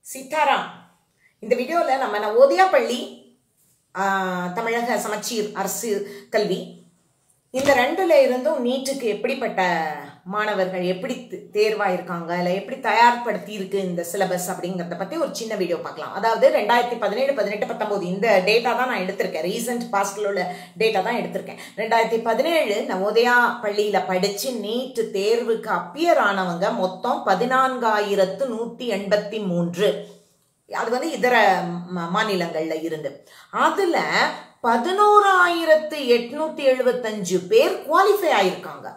சீதாராம் இந்த வீடியோவில் நம்ம நவோதயா பள்ளி ஆஹ், தமிழக சமச்சீர் அரசு கல்வி இந்த ரெண்டுல இருந்தும் நீட்டுக்கு எப்படிப்பட்ட மாணவர்கள் எப்படி தே- தேர்வாயிருக்காங்க இல்லை எப்படி தயார்படுத்தி இருக்கு இந்த சிலபஸ் அப்படிங்கிறத பத்தி ஒரு சின்ன வீடியோ பார்க்கலாம் அதாவது ரெண்டாயிரத்தி பதினேழு பதினெட்டு பத்தொன்பது இந்த டேட்டா தான் நான் எடுத்திருக்கேன் ரீசன்ட் பாஸ்ட்ல உள்ள டேட்டா தான் எடுத்திருக்கேன் ரெண்டாயிரத்தி பதினேழு நவோதயா பள்ளியில படிச்சு நீட் தேர்வுக்கு அப்பியர் ஆனவங்க மொத்தம் பதினான்காயிரத்து நூத்தி எண்பத்தி மூன்று அது வந்து இதர ம- மாநிலங்கள்ல இருந்து அதுல பதினோராயிரத்து எட்நூத்தி எழுபத்தஞ்சு பேர் குவாலிஃபை ஆயிருக்காங்க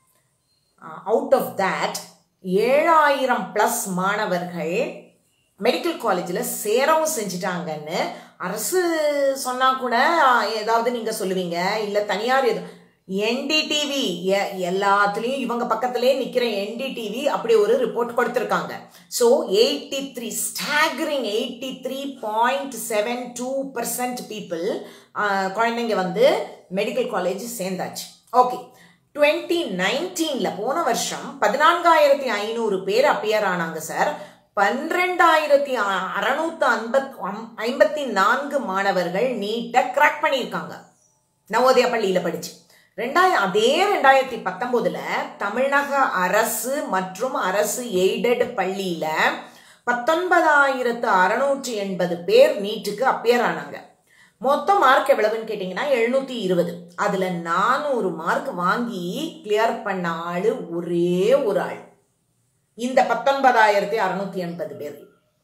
அவுட் ஆஃப் தட் ஏழாயிரம் ப்ளஸ் மாணவர்கள் மெடிக்கல் காலேஜில் சேரவும் செஞ்சிட்டாங்கன்னு அரசு சொன்னா கூட ஆ, ஏதாவது நீங்க சொல்லுவீங்க இல்ல தனியார் எது என்டிடிவி எல்லாத்துலேயும் இவங்க பக்கத்திலே நிக்கிற என்டிடிவி அப்படி ஒரு ரிப்போர்ட் கொடுத்துருக்காங்க so eighty three staggering eighty three point seven two percent people குழந்தைங்க வந்து மெடிக்கல் காலேஜ் சேர்ந்தாச்சு ஓகே டுவெண்ட்டி நைன்டீனில் போன வருஷம் பதினான்காயிரத்தி ஐநூறு பேர் அப்பியர் ஆனாங்க சார் பன்னிரெண்டாயிரத்தி அறுநூத்து ஐம்பத் ஐம்பத்தி நான்கு மாணவர்கள் நீட்டை கிராக் பண்ணியிருக்காங்க நவோதயா பள்ளியில் படிச்சு ரெண்டாயிரம் அதே ரெண்டாயிரத்தி பத்தொன்பதுல தமிழக அரசு மற்றும் அரசு எய்டட் பள்ளியில பத்தொன்பதாயிரத்து அறுநூற்றி எண்பது பேர் நீட்டுக்கு அப்பியர் ஆனாங்க மொத்த மார்க் எவ்வளவுன்னு கேட்டிங்கன்னா எழுநூத்தி இருபது அதுல நானூறு மார்க் வாங்கி கிளியர் பண்ண ஆளு ஒரே ஒரு ஆள் இந்த பத்தொன்பதாயிரத்தி அறுநூத்தி எண்பது பேர்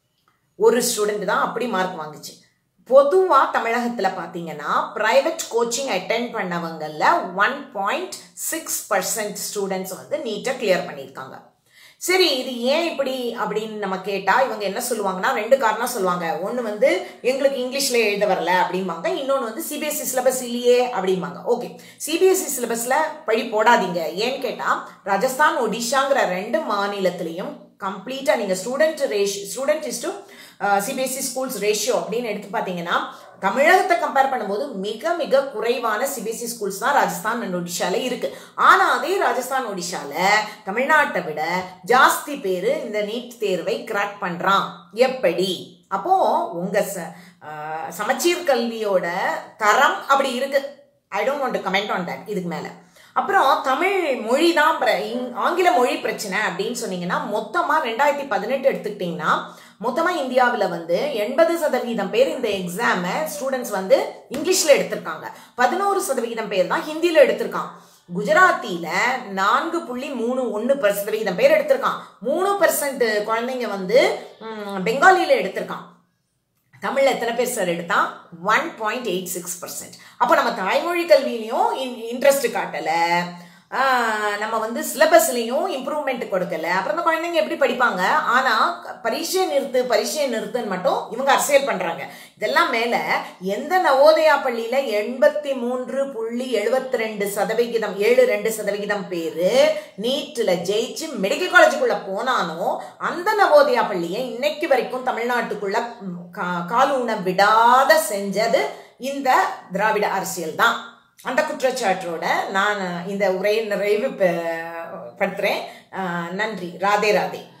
ஒரு ஸ்டூடெண்ட் தான் அப்படி மார்க் வாங்குச்சு பொதுவா தமிழகத்துல பாத்தீங்கன்னா பிரைவேட் கோச்சிங் அட்டென்ட் பண்ணவங்கல்ல one point six percent students வந்து நீட்டை கிளியர் பண்ணியிருக்காங்க சரி இது ஏன் இப்படி அப்படின்னு நம்ம கேட்டா இவங்க என்ன சொல்லுவாங்கன்னா ரெண்டு காரணம் சொல்லுவாங்க ஒன்று வந்து எங்களுக்கு இங்கிலீஷ்ல எழுத வரல அப்படிம்பாங்க இன்னொன்று வந்து சிபிஎஸ்சி சிலபஸ் இல்லையே அப்படிம்பாங்க ஓகே சிபிஎஸ்சி சிலபஸ்ல பழி போடாதீங்க ஏன்னு கேட்டா ராஜஸ்தான் ஒடிஷாங்கிற ரெண்டு மாநிலத்திலையும் கம்ப்ளீட்டா நீங்க student ratio student is to CBSE schools ratio அப்படின்னு எடுத்து பார்த்தீங்கன்னா தமிழகத்தை கம்பேர் பண்ணும்போது மிக மிக குறைவான சிபிஎஸ்சி ஸ்கூல்ஸ் தான் ராஜஸ்தான் அண்ட் ஒடிஷால இருக்கு ஆனா அதே ராஜஸ்தான் ஒடிஷால தமிழ்நாட்டை விட ஜாஸ்தி பேர் இந்த நீட் தேர்வை கிராக் பண்றான் எப்படி அப்போ உங்க ச- ஆஹ் சமச்சீர் கல்வியோட தரம் அப்படி இருக்கு I don't want to comment on that இதுக்கு மேல அப்புறம் தமிழ் மொழி தான் பிர- இங்- ஆங்கில மொழி பிரச்சனை அப்படின்னு சொன்னீங்கன்னா மொத்தமா ரெண்டாயிரத்தி பதினெட்டு எடுத்துக்கிட்டீங்கன்னா மொத்தமா இந்தியாவில் வந்து எண்பது சதவீதம் பேர் இந்த எக்ஸாமை ஸ்டூடெண்ட்ஸ் வந்து இங்கிலீஷ்ல எடுத்திருக்காங்க பதினோரு சதவீதம் பேர் தான் ஹிந்தியில எடுத்திருக்கான் குஜராத்தில நான்கு புள்ளி மூணு ஒன்று சதவீதம் பேர் எடுத்திருக்கான் மூணு பர்சன்ட் குழந்தைங்க வந்து ம், பெங்காலியில எடுத்திருக்கான் தமிழ்ல எத்தனை பேர் சார் எடுத்தான் one point eight six percent அப்போ நம்ம தாய்மொழி கல்வியிலையும் இன்ட்ரெஸ்ட் காட்டல ஆஹ் நம்ம வந்து சிலபஸ்லையும் இம்ப்ரூவ்மெண்ட் கொடுக்கல அப்புறம் இந்த குழந்தைங்க எப்படி படிப்பாங்க ஆனா பரீட்சை நிறுத்து பரீட்சை நிறுத்துன்னு மட்டும் இவங்க அரசியல் பண்றாங்க இதெல்லாம் மேல எந்த நவோதயா பள்ளியில எண்பத்தி மூன்று புள்ளி எழுபத்தி ரெண்டு சதவிகிதம் ஏழு ரெண்டு சதவிகிதம் பேரு நீட்ல ஜெயிச்சு மெடிக்கல் காலேஜுக்குள்ள போனானோ அந்த நவோதயா பள்ளியை இன்னைக்கு வரைக்கும் தமிழ்நாட்டுக்குள்ள ம், கா- கால் ஊன விடாத செஞ்சது இந்த திராவிட அரசியல் தான் அந்த குற்றச்சாட்டோட நான் இந்த உரையை நிறைவு பெ- படுத்துறேன் அஹ் நன்றி ராதே ராதே